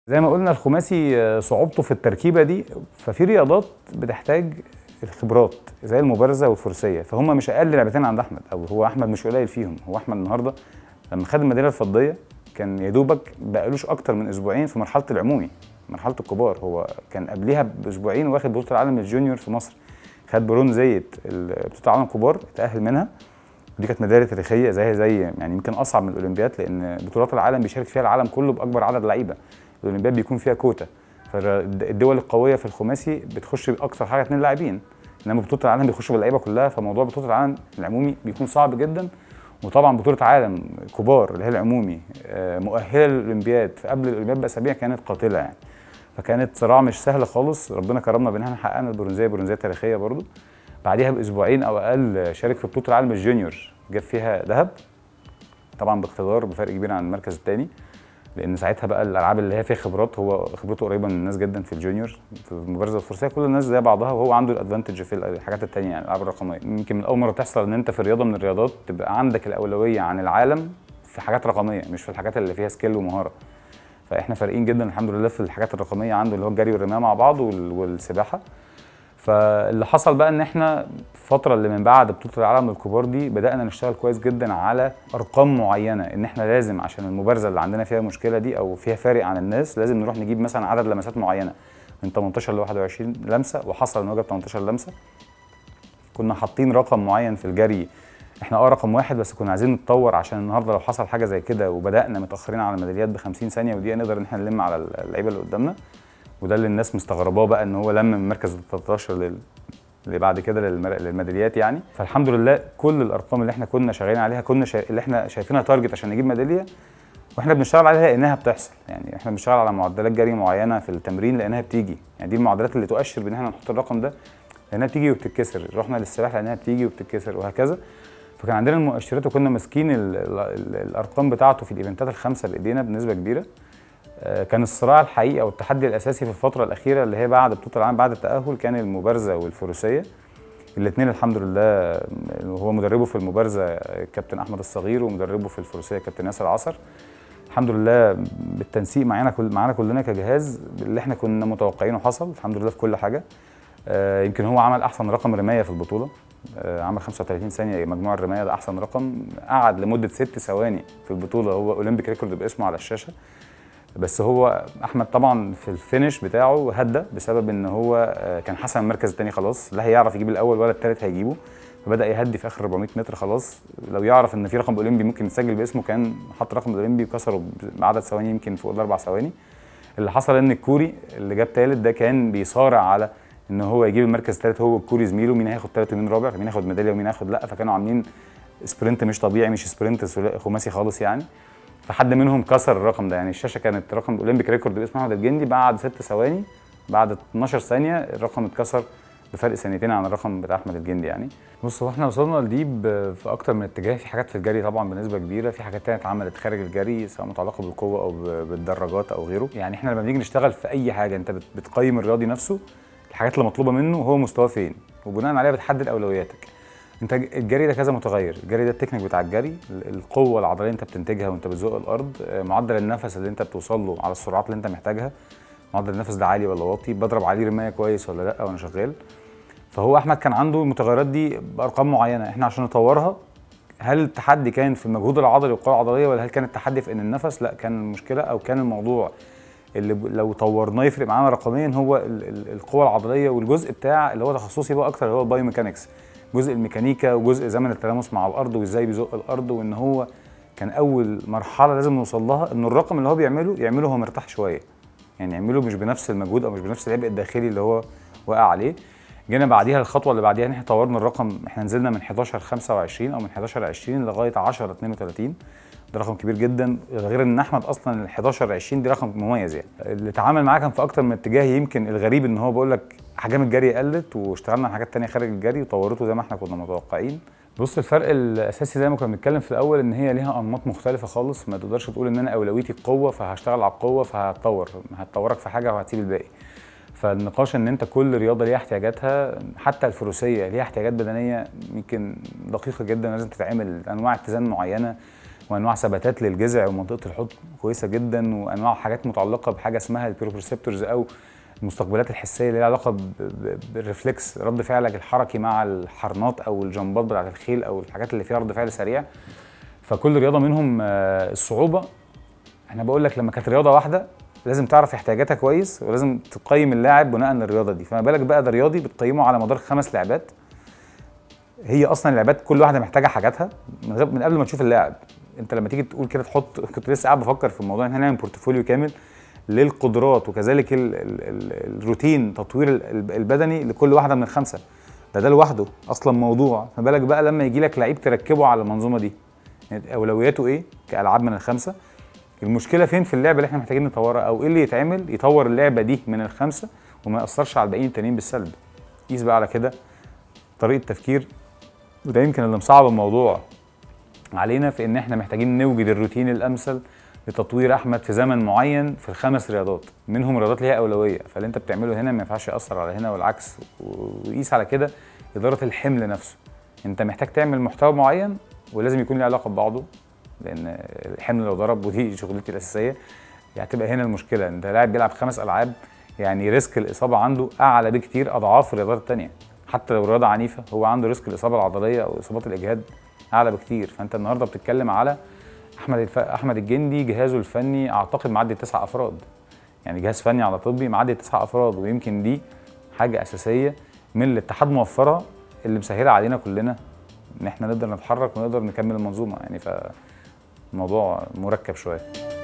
زي ما قلنا الخماسي آه، صعوبته في التركيبه دي ففي رياضات بتحتاج الخبرات زي المبارزه والفروسيه فهم مش اقل لعبتين عند احمد او هو احمد مش قليل فيهم هو احمد النهارده لما خد الميداليه الفضيه كان يا دوبك بقالوش اكتر من اسبوعين في مرحله العمومي مرحله الكبار هو كان قبليها باسبوعين واخد بطوله العالم الجونيور في مصر خد برونزيه ال- بطوله العالم كبار اتاهل منها ودي كانت ميداليه تاريخيه زيها زي يعني يمكن اصعب من الاولمبياد لان بطولات العالم بيشارك فيها العالم كله باكبر عدد لعيبه الاولمبياد بيكون فيها كوتا فالدول القويه في الخماسي بتخش باكثر حاجه اثنين لاعبين انما بطوله العالم بيخشوا باللعيبه كلها فموضوع بطوله العالم العمومي بيكون صعب جدا وطبعا بطوله عالم كبار اللي هي العمومي آه، مؤهله للاولمبياد في قبل الاولمبياد باسابيع كانت قاتله يعني فكانت صراع مش سهل خالص ربنا كرمنا بان احنا حققنا البرونزيه برونزيه تاريخيه برضو بعديها باسبوعين او اقل شارك في بطوله العالم الجونيور جاب فيها ذهب طبعا باقتدار بفرق كبير عن المركز الثاني لان ساعتها بقى الالعاب اللي هي فيها خبرات هو خبرته قريبه من الناس جدا في الجونيور في المبارزه الفروسيه كل الناس زي بعضها وهو عنده الادفانتج في الحاجات التانية يعني الالعاب الرقميه يمكن من اول مره تحصل ان انت في رياضه من الرياضات تبقى عندك الاولويه عن العالم في حاجات رقميه مش في الحاجات اللي فيها سكيل ومهاره فاحنا فارقين جدا الحمد لله في الحاجات الرقميه عنده اللي هو الجري والرمايه مع بعض وال- والسباحه فاللي حصل بقى ان احنا الفتره اللي من بعد بطوله العالم للكبار دي بدانا نشتغل كويس جدا على ارقام معينه ان احنا لازم عشان المبارزه اللي عندنا فيها مشكله دي او فيها فارق عن الناس لازم نروح نجيب مثلا عدد لمسات معينه من 18 ل 21 لمسه وحصل ان هو جاب 18 لمسه كنا حاطين رقم معين في الجري احنا اه رقم واحد بس كنا عايزين نتطور عشان النهارده لو حصل حاجه زي كده وبدانا متاخرين على الميداليات ب 50 ثانيه ودي نقدر ان احنا نلم على اللعيبه اللي قدامنا وده اللي الناس مستغرباه بقى ان هو لم من مركز ال 13 لل اللي بعد كده للمر- للميداليات يعني فالحمد لله كل الارقام اللي احنا كنا شغالين عليها كنا شا... اللي احنا شايفينها تارجت عشان نجيب ميداليه واحنا بنشتغل عليها لانها بتحصل يعني احنا بنشتغل على معدلات جري معينه في التمرين لانها بتيجي يعني دي المعدلات اللي تؤشر بان احنا نحط الرقم ده لانها بتيجي وبتتكسر رحنا للسباحه لانها بتيجي وبتتكسر وهكذا فكان عندنا المؤشرات وكنا ماسكين ال- ال- ال- الارقام بتاعته في الايفنتات الخمسه بايدينا بنسبه كبيره آه، كان الصراع الحقيقي او التحدي الاساسي في الفتره الاخيره اللي هي بعد بطوله العالم بعد التاهل كان المبارزه والفروسيه الاثنين الحمد لله آه، هو مدربه في المبارزه آه، كابتن احمد الصغير ومدربه في الفروسيه كابتن ياسر عصر الحمد لله بالتنسيق معانا كل معانا كلنا كجهاز اللي احنا كنا متوقعينه حصل الحمد لله في كل حاجه آه، يمكن هو عمل احسن رقم رمايه في البطوله آه، عمل 35 ثانيه مجموع الرمايه ده احسن رقم قعد لمده ست ثواني في البطوله هو اولمبيك ريكورد باسمه على الشاشه بس هو احمد طبعا في الفينش بتاعه هدى بسبب ان هو آه، كان حسم المركز الثاني خلاص لا هيعرف يجيب الاول ولا الثالث هيجيبه فبدا يهدي في اخر 400 متر خلاص لو يعرف ان في رقم اولمبي ممكن يتسجل باسمه كان حط رقم اولمبي وكسره بعدد ثواني يمكن فوق الاربع ثواني اللي حصل ان الكوري اللي جاب ثالث ده كان بيصارع على ان هو يجيب المركز الثالث هو والكوري زميله مين هياخد ثالث ومين رابع فمين هياخد ميداليه ومين هياخد لا فكانوا عاملين سبرنت مش طبيعي مش سبرنت ثلا- خماسي خالص يعني فحد منهم كسر الرقم ده يعني الشاشه كانت رقم اولمبيك ريكورد باسم احمد الجندي بعد ست ثواني بعد 12 ثانيه الرقم اتكسر بفرق ثانيتين عن الرقم بتاع احمد الجندي يعني بص هو احنا وصلنا لدي ب- في اكتر من اتجاه في حاجات في الجري طبعا بنسبه كبيره في حاجات تانية اتعملت خارج الجري سواء متعلقه بالقوه او ب- بالدراجات او غيره يعني احنا لما بنيجي نشتغل في اي حاجه انت بت- بتقيم الرياضي نفسه الحاجات اللي مطلوبه منه هو مستواه فين وبناء عليها بتحدد اولوياتك انت الجري ده كذا متغير الجري ده التكنيك بتاع الجري ال- القوه العضليه اللي انت بتنتجها وانت بتزق الارض آه، معدل النفس اللي انت بتوصل له على السرعات اللي انت محتاجها معدل النفس ده عالي ولا واطي بضرب عليه رمايه كويس ولا لا وانا شغال فهو احمد كان عنده المتغيرات دي بارقام معينه احنا عشان نطورها هل التحدي كان في المجهود العضلي والقوه العضليه ولا هل كان التحدي في ان النفس لا كان المشكله او كان الموضوع اللي ب- لو طورناه يفرق معانا رقميا هو ال- ال- القوه العضليه والجزء بتاع اللي هو تخصصي بقى اكتر اللي هو البايو ميكانكس جزء الميكانيكا وجزء زمن التلامس مع الارض وازاي بيزق الارض وان هو كان اول مرحله لازم نوصل لها ان الرقم اللي هو بيعمله يعمله هو مرتاح شويه يعني يعمله مش بنفس المجهود او مش بنفس العبء الداخلي اللي هو واقع عليه جينا بعديها الخطوه اللي بعديها ان احنا طورنا الرقم احنا نزلنا من 11 25 او من 11 20 لغايه 10 32 ده رقم كبير جدا غير ان احمد اصلا ال 11 20 دي رقم مميز يعني اللي اتعامل معاه كان في اكتر من اتجاه يمكن الغريب ان هو بقول لك احجام الجري قلت واشتغلنا على حاجات تانية خارج الجري وطورته زي ما احنا كنا متوقعين بص الفرق الاساسي زي ما كنا بنتكلم في الاول ان هي ليها انماط مختلفه خالص ما تقدرش تقول ان انا اولويتي القوه فهشتغل على القوه فهتطور هتطورك في حاجه وهتسيب الباقي فالنقاش ان انت كل رياضه ليها احتياجاتها حتى الفروسيه ليها احتياجات بدنيه يمكن دقيقه جدا لازم تتعمل انواع اتزان معينه وانواع ثباتات للجذع ومنطقه الحوض كويسه جدا وانواع حاجات متعلقه بحاجه اسمها البيروبريسبتورز او المستقبلات الحسيه اللي لها علاقه ب- ب- بالرفلكس رد فعلك الحركي مع الحرنات او الجنبات بتاعت الخيل او الحاجات اللي فيها رد فعل سريع فكل رياضه منهم آه، الصعوبه انا بقول لك لما كانت رياضه واحده لازم تعرف احتياجاتها كويس ولازم تقيم اللاعب بناء على الرياضه دي فما بالك بقى ده رياضي بتقيمه على مدار خمس لعبات هي اصلا اللعبات كل واحده محتاجه حاجاتها من غير من قبل ما تشوف اللاعب انت لما تيجي تقول كده تحط كنت لسه قاعد بفكر في الموضوع ان احنا نعمل بورتفوليو كامل للقدرات وكذلك ال ال ال الروتين تطوير ال- ال- البدني لكل واحده من الخمسه ده ده لوحده اصلا موضوع ما بالك بقى لما يجي لك لعيب تركبه على المنظومه دي يعني اولوياته ايه كالعاب من الخمسه المشكله فين في اللعبه اللي احنا محتاجين نطورها او ايه اللي يتعمل يطور اللعبه دي من الخمسه وما ياثرش على الباقيين التانيين بالسلب قيس بقى على كده طريقه تفكير وده يمكن اللي مصعب الموضوع علينا في ان احنا محتاجين نوجد الروتين الامثل لتطوير احمد في زمن معين في الخمس رياضات منهم رياضات ليها اولويه فاللي انت بتعمله هنا ما ينفعش ياثر على هنا والعكس وقيس على كده اداره الحمل نفسه انت محتاج تعمل محتوى معين ولازم يكون له علاقه ببعضه لان الحمل لو ضرب ودي شغلتي الاساسيه يعني هتبقى هنا المشكله انت لاعب بيلعب خمس العاب يعني ريسك الاصابه عنده اعلى بكتير اضعاف الرياضات التانيه حتى لو رياضه عنيفه هو عنده ريسك الاصابه العضليه او اصابات الاجهاد اعلى بكتير فانت النهارده بتتكلم على احمد الف... احمد الجندي جهازه الفني اعتقد معدي تسع افراد يعني جهاز فني على طبي معدي تسع افراد ويمكن دي حاجه اساسيه من اللي الاتحاد موفرها اللي مسهله علينا كلنا ان احنا نقدر نتحرك ونقدر نكمل المنظومه يعني فالموضوع مركب شويه